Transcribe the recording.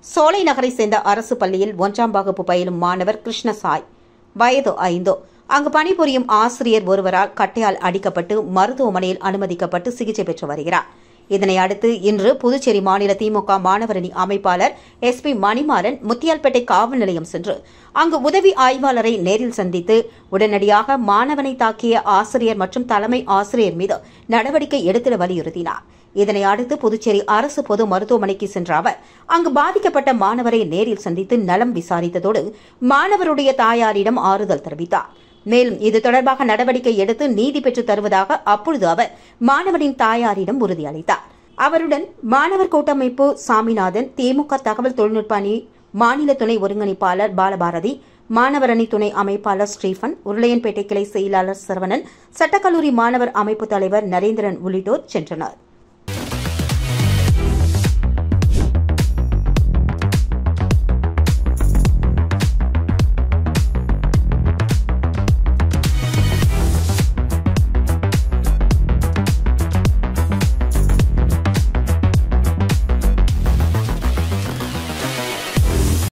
சோலை நகரை சேர்ந்த அரசு பள்ளியில் ஒன்றாம் வகுப்பு பயிலும் மாணவர் கிருஷ்ணசாய் வயது ஐந்து அங்கு பணிபுரியும் ஆசிரியர் ஒருவரால் கட்டையால் அடிக்கப்பட்டு மருத்துவமனையில் அனுமதிக்கப்பட்டு சிகிச்சை பெற்று வருகிறார் இதனை அடுத்து இன்று புதுச்சேரி மாநில திமுக மாணவரணி அமைப்பாளர் எஸ் பி மணிமாறன் முத்தியால்பேட்டை காவல் நிலையம் சென்று அங்கு உதவி ஆய்வாளரை நேரில் சந்தித்து உடனடியாக மாணவனை தாக்கிய ஆசிரியர் மற்றும் தலைமை ஆசிரியர் மீது நடவடிக்கை எடுத்திட வலியுறுத்தினார் இதனை அடுத்து புதுச்சேரி அரசு பொது மருத்துவமனைக்கு சென்ற அவர் அங்கு பாதிக்கப்பட்ட மாணவரை நேரில் சந்தித்து நலம் விசாரித்ததோடு மாணவருடைய தாயாரிடம் ஆறுதல் தெரிவித்தார் மேலும் இது தொடர்பாக நடவடிக்கை எடுத்து நீதி பெற்றுத் தருவதாக அப்பொழுது அவர் மாணவனின் தாயாரிடம் உறுதியளித்தார் அவருடன் மாணவர் கூட்டமைப்பு சாமிநாதன் திமுக தகவல் தொழில்நுட்ப அணி மாநில துணை ஒருங்கிணைப்பாளர் பாலபாரதி மாணவர் அணி துணை அமைப்பாளர் ஸ்டீஃபன் உருளையன்பேட்டை கிளை செயலாளர் சரவணன் சட்டக்கல்லூரி மாணவர் அமைப்பு தலைவர் நரேந்திரன் உள்ளிட்டோர் சென்றனர்